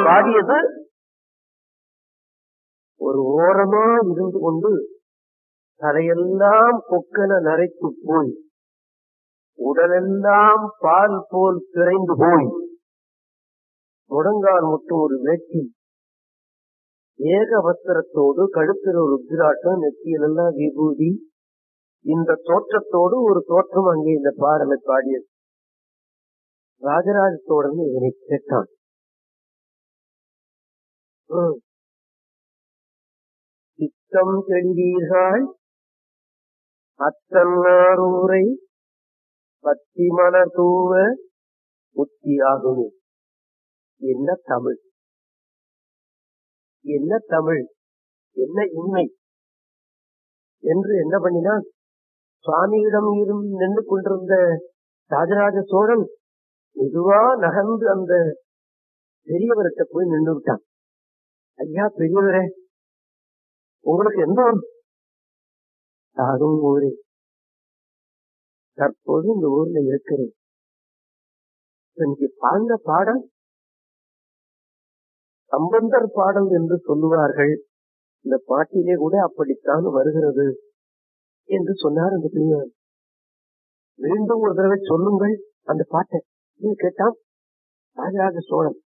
பாடியது ஒரு ஓரமா இருந்து கொண்டு தலையெல்லாம் கொக்கன நரைத்து போய் உடலெல்லாம் பால் போல் பிறைந்து போய் முடங்கால் மட்டும் ஒரு வேட்டி ஏக வஸ்திரத்தோடு கழுத்தில் ஒரு ருத்ராட்டம் நெத்தியிலெல்லாம் விபூதி இந்த தோற்றத்தோடு ஒரு தோற்றம் அங்கே இந்த பாடலை பாடியது ராஜராஜ சோழன் இதனை கேட்டான் ம். சித்தம் தெளிவீர்கள் அத்தன்னாரூரை பத்தி மலர் தூவ புத்தியாகுமே என்ன தமிழ் என்ன தமிழ் என்ன இன்மை என்று என்ன பண்ணினான் சுவாமியிடம் இருந்து நின்று கொண்டிருந்த ராஜராஜ சோழன் மெதுவா நகர்ந்து அந்த பெரியவர்கிட்ட போய் நின்று விட்டான் ஐயா பெரியவரே உங்களுக்கு எந்த ஊர் யாரும் ஊரே தற்போது இந்த ஊர்ல இருக்கிறேன் எனக்கு பாழ்ந்த பாடல் சம்பந்தர் பாடல் என்று சொல்லுவார்கள் இந்த பாட்டிலே கூட அப்படித்தான் வருகிறது என்று சொன்னார் அந்த பெரியவர் மீண்டும் ஒரு தடவை சொல்லுங்கள் அந்த பாட்டை என்று கேட்டான் ராஜராஜ சோழன்